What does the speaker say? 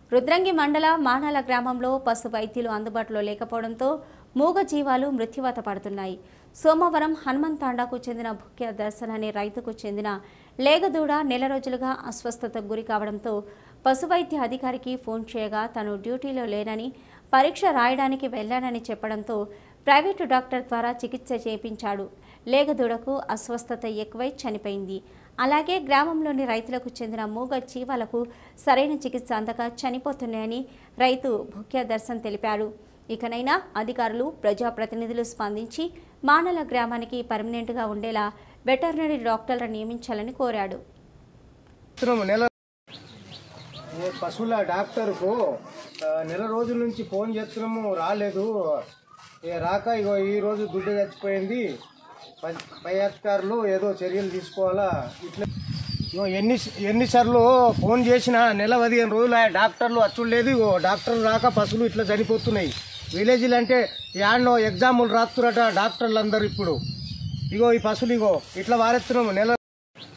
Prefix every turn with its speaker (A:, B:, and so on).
A: రుద్రంగి మండల మానాల గ్రామంలో పశు వైద్యులు అందుబాటులో లేకపోవడంతో మూగ జీవాలు మృత్యువాత పడుతున్నాయి సోమవారం హనుమంతాండాకు చెందిన భుక్య దర్శన్ అనే రైతుకు చెందిన లేగదూడ నెల రోజులుగా అస్వస్థతకు గురి కావడంతో పశువైద్య అధికారికి ఫోన్ చేయగా తను డ్యూటీలో లేనని పరీక్ష రాయడానికి వెళ్లానని చెప్పడంతో ప్రైవేటు డాక్టర్ ద్వారా చికిత్స చేయించాడు లేగదూడకు అస్వస్థత ఎక్కువై చనిపోయింది అలాగే గ్రామంలోని రైతులకు చెందిన మూగ జీవాలకు సరైన చికిత్స అందక చనిపోతున్నాయని రైతు భుక్య దర్శన్ తెలిపాడు ఇకనైనా అధికారులు ప్రజాప్రతినిధులు స్పందించి మానల గ్రామానికి పర్మనెంట్గా ఉండేలా వెటర్నరీ డాక్టర్లను నియమించాలని కోరాడు
B: సంవత్సరం నెల ఏ పశువుల డాక్టర్కు ఆ, నెల రోజుల నుంచి ఫోన్ చేస్తున్నాము రాలేదు ఏ రాక ఇగో ఈ రోజు దుడ్డు చచ్చిపోయింది పై- పై అధికారులు ఏదో చర్యలు తీసుకోవాలా ఇట్లా ఇగో ఎన్ని ఎన్నిసార్లు ఫోన్ చేసినా నెల పదిహేను రోజులు ఆ డాక్టర్లు అచ్చుడు లేదు ఇగో డాక్టర్లు రాక పశువులు ఇట్లా చనిపోతున్నాయి విలేజ్లు అంటే యాడ్నో ఎగ్జాములు రాస్తురట డాక్టర్లు అందరు ఇప్పుడు ఇగో ఈ పశువులు ఇగో ఇట్లా వారెత్తున్నాము నెల